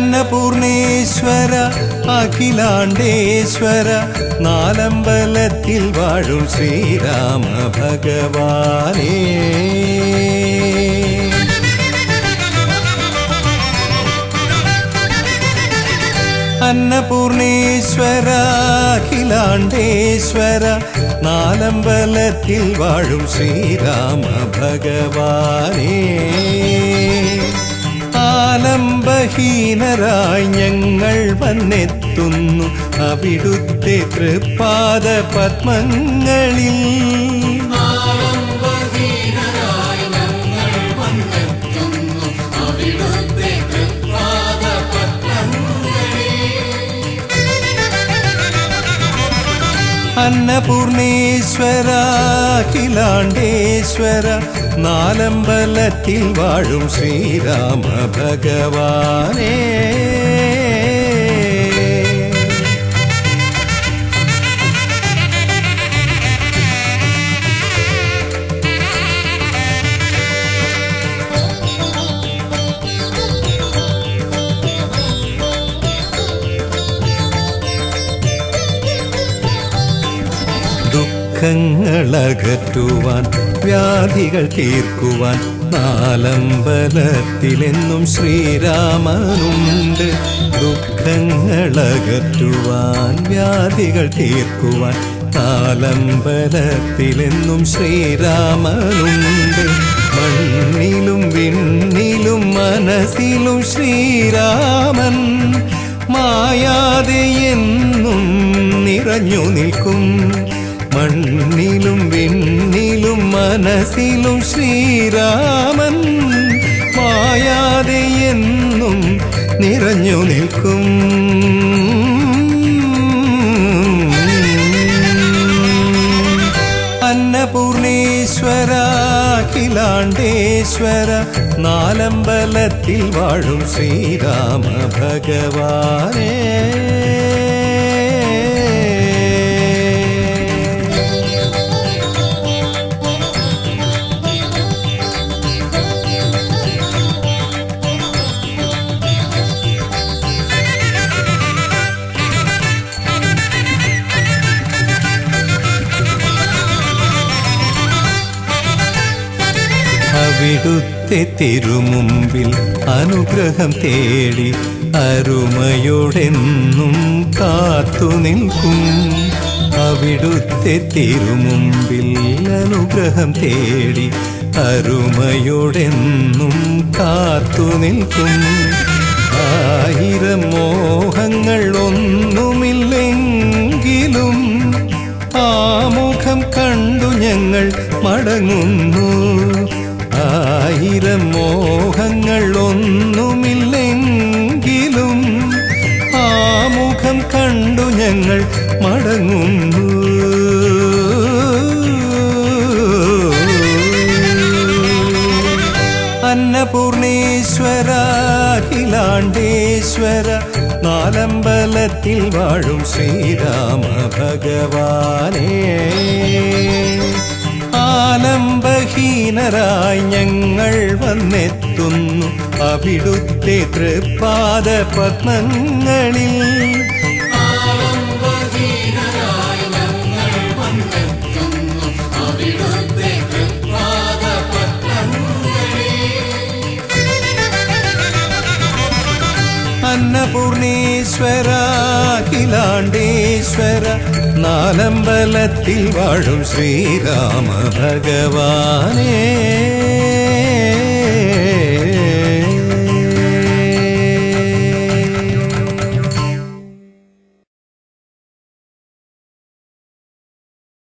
അന്നപൂർണേശ്വര അഖിലാണ്ടേശ്വര നാലമ്പലത്തിൽ വാഴും ശ്രീരാമ ഭഗവാനേ അന്നപൂർണേശ്വര അഖിലാണ്ടേശ്വര നാലമ്പലത്തിൽ വാഴും ശ്രീരാമ ഭഗവാനേ ആലംബഹീനരായി ഞങ്ങൾ വന്നെത്തുന്നു അവിടുത്തെ തൃപ്പാദ പത്മങ്ങളിൽ ആലംബഹീനരായി ഞങ്ങൾ വന്നെത്തുന്നു അവിടുത്തെ തൃപ്പാദ അന്നപൂർണേശ്വര അഖിലാണ്ടേശ്വര നാലമ്പലത്തിൽ വാഴും ശ്രീരാമ ഭഗവാനേ ദുഃഖങ്ങളകറ്റുവാൻ വ്യാധികൾ തീർക്കുവാൻ നാലമ്പലത്തിലെന്നും ശ്രീരാമനുണ്ട് ദുഃഖങ്ങളകറ്റുവാൻ വ്യാധികൾ തീർക്കുവാൻ നാലമ്പലത്തിലെന്നും ശ്രീരാമനുണ്ട് മണ്ണിലും വിണ്ണിലും മനസ്സിലും ശ്രീരാമൻ മായാതെ എന്നും നിറഞ്ഞു നിൽക്കും മണ്ണിലും വിണ്ണിലും മനസ്സിലും ശ്രീരാമൻ മായാതെ എന്നും നിറഞ്ഞു നിൽക്കും അന്നപൂർണേശ്വര അഖിലാണ്ടേശ്വര നാലമ്പലത്തിൽ വാഴും ശ്രീരാമ ഭഗവാനേ അവിടുത്തെ തിരുമുമ്പിൽ അനുഗ്രഹം തേടി അരുമയോടെന്നും കാത്തു നിൽക്കും അവിടുത്തെ തിരുമുമ്പിൽ അനുഗ്രഹം തേടി അരുമയോടെന്നും കാത്തു നിൽക്കും ആയിരം മോഹങ്ങൾ ഒന്നുമില്ലെങ്കിലും ആമുഖം കണ്ടു ഞങ്ങൾ മടങ്ങുന്നു ആയിരം മോഹങ്ങൾ ഒന്നുമില്ലെങ്കിലും ആമുഖം കണ്ടു ഞങ്ങൾ മടങ്ങുന്നു അന്നപൂർണേശ്വര അഖിലാണ്ടേശ്വര നാലമ്പലത്തിൽ വാഴും ശ്രീരാമ ഭഗവാനേ ആലംബഹീനരായി ഞങ്ങൾ വന്നെത്തുന്നു അവിടുത്തെ തൃപ്പാദ പത്മങ്ങളിൽ ആലംബഹീനരായി ഞങ്ങൾ വന്നെത്തുന്നു അവിടുത്തെ തൃപ്പാദ അന്നപൂർണേശ്വര അഖിലാണ്ടേശ്വര നാലമ്പലത്തിൽ വാഴും ശ്രീരാമ ഭഗവാനേ